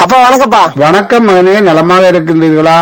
அப்பா வணக்கம்ப்பா வணக்கம் மகனே நலமாக இருக்கின்றீர்களா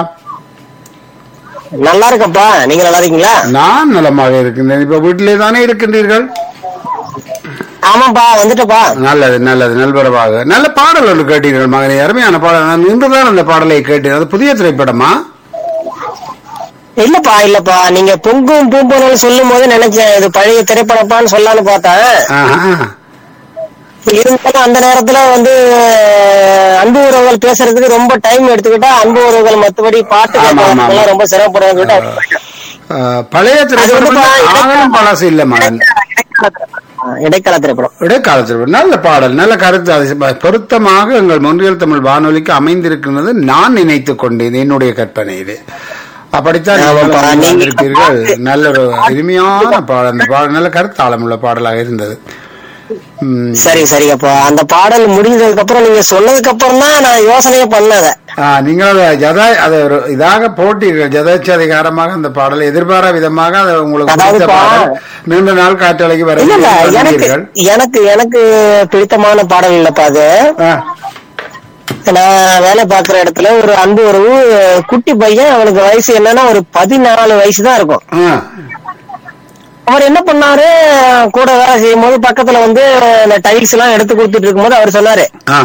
நல்லா இருக்கப்பா நீங்க நல்லா இருக்கீங்களா நான் நலமாக இருக்கின்றேன் இப்ப வீட்டிலே தானே இருக்கின்றீர்கள் ஆமாப்பா வந்துட்டப்பா நல்லது நல்லது நல்வரவாக நல்ல பாடல் ஒன்று கேட்டீர்கள் மகனே அருமையான பாடல் நான் இன்றுதான் அந்த பாடலை கேட்டேன் அது புதிய திரைப்படமா இல்லப்பா இல்லப்பா நீங்க பொங்கும் பூம்பொருள் சொல்லும் போது நினைச்சேன் இது பழைய திரைப்படப்பான்னு சொல்லலாம்னு பார்த்தேன் ஆஹா. இருந்தாலும் அந்த நேரத்துல வந்து அஹ், அன்பு உறவுகள் பேசுறதுக்கு ரொம்ப டைம் எடுத்துக்கிட்டா அன்பு உறவுகள் மத்தபடி பாட்டு ஆமா, ஆமா, கேட்கறதுக்கெல்லாம் ஆமா. ரொம்ப சிரமப்படுவாங்க ஆ, பழைய திரைப்படம் வந்து பா- ஆகலும் பழசு இல்ல மகன் இடைக்கால திரைப்படம் இடைக்கால திரைப்படம் நல்ல பாடல் நல்ல கருத்து அது ப- பொருத்தமாக எங்கள் மொன்றியல் தமிழ் வானொலிக்கு அமைந்திருக்கிறது நான் நினைத்துக் கொண்டேன் என்னுடைய கற்பனையிலே அப்படித்தான் ஆமாப்பா, நீங்களும் நீங்க- வந்திருப்பீர்கள் நல்ல ஒரு இனிமையான பாடல் அந்த பாடல் நல்ல கருத்தாளம் உள்ள பாடலாக இருந்தது ம். சரி சரிங்கப்பா அந்த பாடல் முடிஞ்சதுக்கு அப்புறம் நீங்க சொன்னதுக்கு அப்புறம் தான் நான் யோசனையே பண்ணத ஆ, நீங்கள் அதை ஜதா அதை ஒரு இதாக போட்டீர்கள் ஜதாட்சி அதிகாரமாக அந்த பாடலை எதிர்பாரா விதமாக அதை உங்களுக்கு அதாவது பிடித்த பா- பாடல் நீண்ட நாள் காற்றலைக்கு வர இல்ல இல்ல எனக்கு வந்தீர்கள். எனக்கு எனக்கு பிடித்தமான பாடல் இல்லப்பா அது ஆ, நான் வேலை பார்க்குற இடத்துல ஒரு அன்பு உறவு குட்டி பையன் அவனுக்கு வயசு என்னன்னா ஒரு பதினாலு வயசு தான் இருக்கும் ஆ. அவர் என்ன பண்ணாரு கூட வேலை செய்யும் போது பக்கத்துல வந்து இந்த டைல்ஸ் எல்லாம் எடுத்து கொடுத்துட்டு இருக்கும்போது அவர் சொன்னாரு ஆ.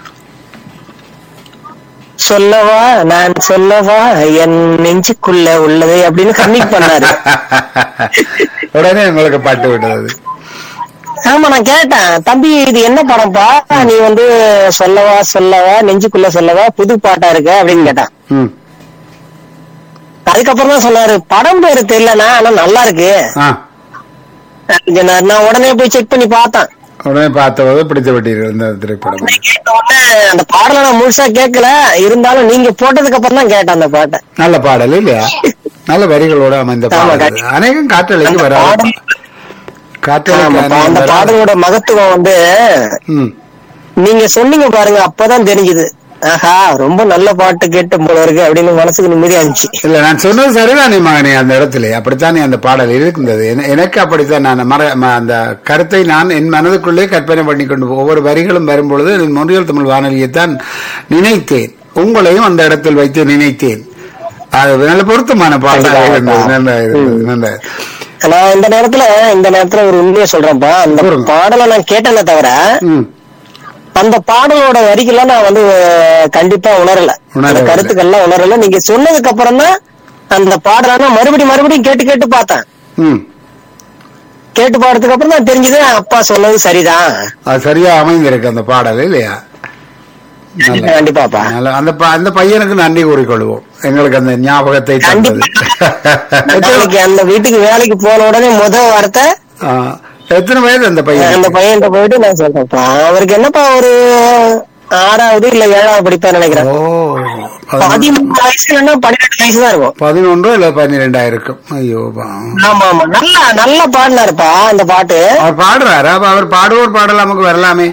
சொல்லவா நான் சொல்லவா என் நெஞ்சுக்குள்ள உள்ளது அப்படின்னு கன்னிக் பண்ணாரு உடனே உங்களுக்கு பாட்டு விட்டது ஆமா நான் கேட்டேன் தம்பி இது என்ன படம்ப்பா நீ வந்து சொல்லவா சொல்லவா நெஞ்சுக்குள்ள சொல்லவா புது பாட்டா இருக்க அப்படின்னு கேட்டான் ம் அதுக்கப்புறம் தான் சொன்னாரு படம் பேரு தெரியலண்ணா ஆனா நல்லா இருக்கு ஆ அப்படின்னு சொன்னாரு. நான் உடனே போய் செக் பண்ணி பார்த்தேன் உடனே பார்த்தபோது பிடித்து விட்டீர்கள் இந்த திரைப்படம் கேட்ட உடனே அந்த பாடலை நான் முழுசா கேட்கல இருந்தாலும் நீங்க போட்டதுக்கு அப்புறம் தான் கேட்டேன் அந்த பாட்டை நல்ல பாடல் இல்லையா நல்ல வரிகளோட அமைந்த ஆமா, பாடல் கண்டிப்பா. அநேகம் காற்றலைக்கு அந்த வராது பாடல் காற்றலைக்கு ஆமாப்பா, அந்த அநேகம் வராது. பாடலோட மகத்துவம் வந்து ம் நீங்க சொன்னீங்க பாருங்க அப்பதான் தெரிஞ்சுது ஆஹா ரொம்ப நல்ல பாட்டு கேட்டு போல இருக்கு அப்படின்னு மனசுக்கு நிம்மதியா இருந்துச்சு இல்ல நான் சொன்னது சரிதானே மகனே அந்த இடத்துல அப்படித்தானே அந்த பாடல் இருக்கின்றது என- எனக்கு அப்படித்தான் நான் மற ம- அந்த கருத்தை நான் என் மனதுக்குள்ளே கற்பனை பண்ணி கொண்டு போ- ஒவ்வொரு வரிகளும் வரும்பொழுது என் மொழியல் தமிழ் வானொலியைத்தான் நினைத்தேன் உங்களையும் அந்த இடத்தில் வைத்து நினைத்தேன் அது நல்ல பொருத்தமான பாடலாக இருந்தது நல்லா இருந்தது நல்லா நான் இந்த நேரத்துல இந்த நேரத்துல ஒரு உண்மையை சொல்றேன்ப்பா அந்த சொல்லுங்க. பாடலை நான் கேட்டேனே தவிர ம் அந்த பாடலோட வரிகள்லாம் நான் வந்து அஹ், கண்டிப்பா உணரல அந்த உணரவில்லை. கருத்துக்கள்லாம் உணரல நீங்க சொன்னதுக்கு அப்புறம் தான் அந்த பாடலை நான் மறுபடியும் மறுபடியும் கேட்டு கேட்டு பார்த்தேன் ம் கேட்டு பாடுறதுக்கு அப்புறம் தான் தெரிஞ்சது அப்பா சொன்னது சரிதான் அது சரியா அமைந்திருக்கு அந்த பாடல் இல்லையா நல்ல- கண்டிப்பாப்பா நல்ல- அந்த ப- அந்த பையனுக்கு நன்றி கூறிக்கொள்வோம் எங்களுக்கு அந்த ஞாபகத்தை தந்தது நாளைக்கு அந்த வீட்டுக்கு வேலைக்கு போன உடனே முத வார்த்தை ஆ, எத்தனை வயது அந்த பையன் அந்த பையன் போயிட்டு நான் சொல்றேன்ப்பா அவருக்கு என்னப்பா ஒரு ஆறாவது இல்ல ஏழாவது படிப்பான்னு நினைக்கிறேன் ஓ பதிமூணு வயசு இல்லைன்னா பன்னிரெண்டு வயசு தான் இருக்கும் பதினொன்றோ இல்ல பன்னிரெண்டாயிருக்கும் ஐயோ பாவம். ஆமா ஆமா நல்லா நல்லா பாடினாருப்பா அந்த பாட்டு அவர் பாடுறாரு அப்ப அவர் பாடுவோர் பாடல் நமக்கு வரலாமே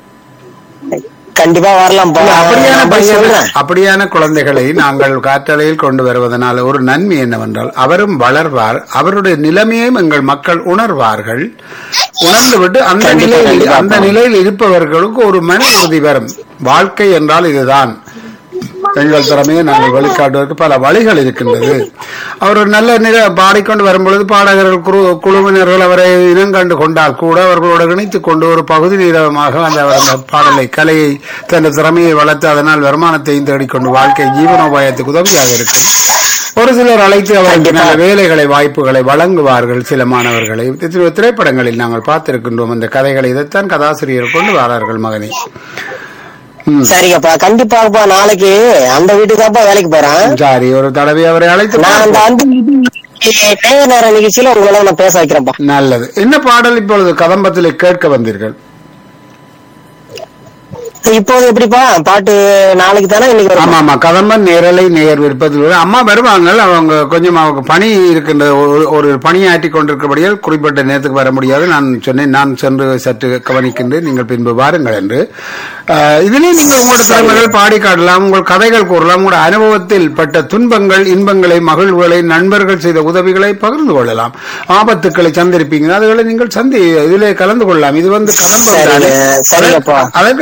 கண்டிப்பா வரலாம்ப்பா இல்ல, அப்படியான நான் போய் பையன் சொல்றேன் அப்படியான குழந்தைகளை நாங்கள் காற்றலையில் கொண்டு வருவதனால் ஒரு நன்மை என்னவென்றால் அவரும் வளர்வார் அவருடைய நிலைமையையும் எங்கள் மக்கள் உணர்வார்கள் உணர்ந்துவிட்டு அந்த கண்டிப்பா, நிலையில் கண்டிப்பா. அந்த நிலையில் இருப்பவர்களுக்கு ஒரு மன உறுதி வரும் வாழ்க்கை என்றால் இதுதான் எங்கள் திறமையை நாங்கள் வழிகாட்டுவதற்கு பல வழிகள் இருக்கின்றது அவர் ஒரு நல்ல நிலை பாடிக்கொண்டு வரும்பொழுது பாடகர்கள் குழு- குழுவினர்கள் அவரை இனங்கண்டு கொண்டால் கூட அவர்களோடு இணைத்துக் கொண்டு ஒரு பகுதி நேரமாக அந்த அவர் அந்த பாடலை கலையை தன் திறமையை வளர்த்து அதனால் வருமானத்தையும் தேடிக்கொண்டு வாழ்க்கை ஜீவனோபாயத்துக்கு உதவியாக இருக்கும் ஒரு சிலர் அழைத்து அவருக்கு நல்ல வேலைகளை வாய்ப்புகளை வழங்குவார்கள் சில மாணவர்களை எத்தனையோ திரைப்படங்களில் நாங்கள் பார்த்திருக்கின்றோம் அந்த கதைகளை இதைத்தான் கதாசிரியர் கொண்டு வரார்கள் மகனே ம். சரிங்கப்பா கண்டிப்பாப்பா நாளைக்கு அந்த வீட்டுக்கு தான்ப்பா வேலைக்கு போறேன் சாரி ஒரு தடவை அவரை அழைத்து நான் அந்த பார்ப்போம். அன்பு நேர நேர நிகழ்ச்சியில உங்களை நான் பேச வைக்கிறேன்ப்பா நல்லது என்ன பாடல் இப்பொழுது கதம்பத்தில் கேட்க வந்தீர்கள் இப்போது எப்படிப்பா பாட்டு நாளைக்கு தானே இன்னைக்கு ஆமா வரும் ஆமா கதம்பன் நேரலை நேர் விருப்பத்தில் உள்ள அம்மா வருவாங்க அவங்க கொஞ்சம் அவங்க பணி இருக்கின்ற ஒரு- ஒரு பணியாற்றி கொண்டிருக்கிறபடியால் குறிப்பிட்ட நேரத்துக்கு வர முடியாது நான் சொன்னேன் நான் சென்று சற்று கவனிக்கின்றேன் நீங்கள் பின்பு வாருங்கள் என்று ஆஹ், இதிலே நீங்கள் உங்களோட திறமைகள் பாடி காட்டலாம் உங்கள் கதைகள் கூறலாம் உங்களோட அனுபவத்தில் பட்ட துன்பங்கள் இன்பங்களை மகிழ்வுகளை நண்பர்கள் செய்த உதவிகளை பகிர்ந்து கொள்ளலாம் ஆபத்துக்களை சந்திருப்பீங்க அதுகளை நீங்கள் சந்தி இதிலே கலந்து கொள்ளலாம் இது வந்து கதம்பம் தானே சரிங்க, சரிங்கப்பா. அதற்கு